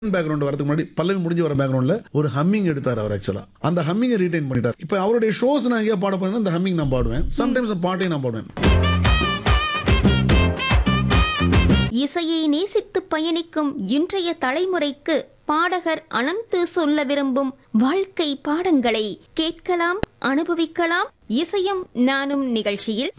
background வரதுக்கு முன்னாடி பல்லவி முடிஞ்சு வர பேக்ரவுண்ட்ல ஒரு ஹம்மிங் எடுத்தார் அவர் ஆக்சுவலா அந்த ஹம்மிங்கை ரீடைன் பண்ணிட்டார் இப்போ அவருடைய ஷோஸ் நான் எங்கேயா பாட போறேன்னா அந்த ஹம்மிங் நான் பாடுவேன் சம்டைம்ஸ் பாட்டையும் நான் பாடுவேன் இசையை நேசித்து பயணிக்கும் இன்றைய தலைமுறைக்கு பாடகர் அனந்து சொல்ல விரும்பும் வாழ்க்கை பாடங்களை கேட்கலாம் அனுபவிக்கலாம் இசையும் நானும் நிகழ்ச்சியில்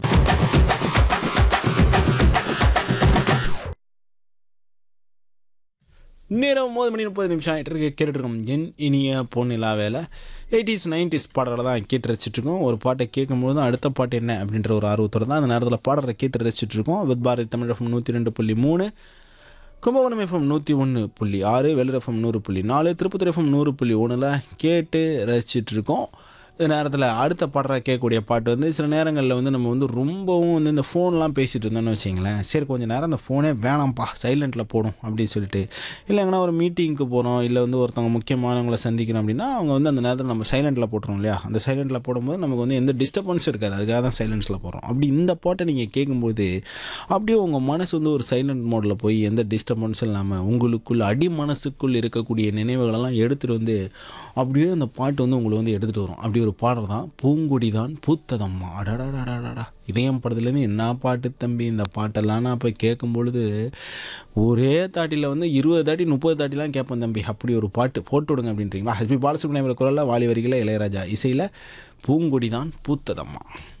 நேரம் ஒம்பது மணி முப்பது நிமிஷம் ஆகிட்டு இருக்கு கேட்டுருக்கோம் என் இனிய பொன்னிலா வேலை எயிட்டிஸ் நைன்டிஸ் பாடலை தான் கேட்டு ரசிச்சிட்ருக்கோம் ஒரு பாட்டை கேட்கும்போது தான் அடுத்த பாட்டு என்ன அப்படின்ற ஒரு ஆர்வத்தோடு தான் அந்த நேரத்தில் பாடலை கேட்டு ரசிச்சிட்ருக்கோம் வித் பாரதி தமிழ் எஃப்எம் நூற்றி ரெண்டு புள்ளி மூணு கும்பகோணம் எஃப்எம் நூற்றி ஒன்று புள்ளி ஆறு வெள்ளூர் எஃப்எம் நூறு புள்ளி நாலு திருப்பத்தூர் எஃப்எம் நூறு புள்ளி ஒன்றில் கேட்டு ரசிச்சிட்ருக்கோம் இந்த நேரத்தில் அடுத்த பாடுற கேட்கக்கூடிய பாட்டு வந்து சில நேரங்களில் வந்து நம்ம வந்து ரொம்பவும் வந்து இந்த ஃபோன்லாம் பேசிகிட்டு இருந்தோம்னு வச்சிங்களேன் சரி கொஞ்சம் நேரம் அந்த ஃபோனே வேணாம்ப்பா சைலண்ட்டில் போடும் அப்படின்னு சொல்லிட்டு இல்லை எங்கன்னா ஒரு மீட்டிங்க்கு போகிறோம் இல்லை வந்து ஒருத்தவங்க முக்கியமானவங்களை சந்திக்கணும் அப்படின்னா அவங்க வந்து அந்த நேரத்தில் நம்ம சைலண்ட்டில் போட்டுறோம் இல்லையா அந்த சைலண்ட்டில் போடும்போது நமக்கு வந்து எந்த டிஸ்டர்பன்ஸ் இருக்காது அதுக்காக தான் சைலன்ஸில் போடுறோம் அப்படி இந்த பாட்டை நீங்கள் கேட்கும்போது அப்படியே உங்கள் மனசு வந்து ஒரு சைலண்ட் மோடில் போய் எந்த டிஸ்டர்பன்ஸும் இல்லாமல் உங்களுக்குள் அடி மனசுக்குள் இருக்கக்கூடிய நினைவுகளெல்லாம் எடுத்துகிட்டு வந்து அப்படியே அந்த பாட்டு வந்து உங்களை வந்து எடுத்துகிட்டு வரும் அப்படி ஒரு பாடல் தான் பூங்கொடி தான் பூத்ததம்மா அடடாடாடாடா இதயம் படத்துலேருந்து என்ன பாட்டு தம்பி இந்த பாட்டெல்லாம் நான் போய் கேட்கும் பொழுது ஒரே தாட்டியில் வந்து இருபது தாட்டி முப்பது தாட்டிலாம் கேட்பேன் தம்பி அப்படி ஒரு பாட்டு போட்டு விடுங்க அப்படின்றீங்களா ஹஸ்பி பாலசுப்ரமணியம் குரலில் வாலி வரிகளில் இளையராஜா இசையில் பூங்கொடி தான் பூத்ததம்மா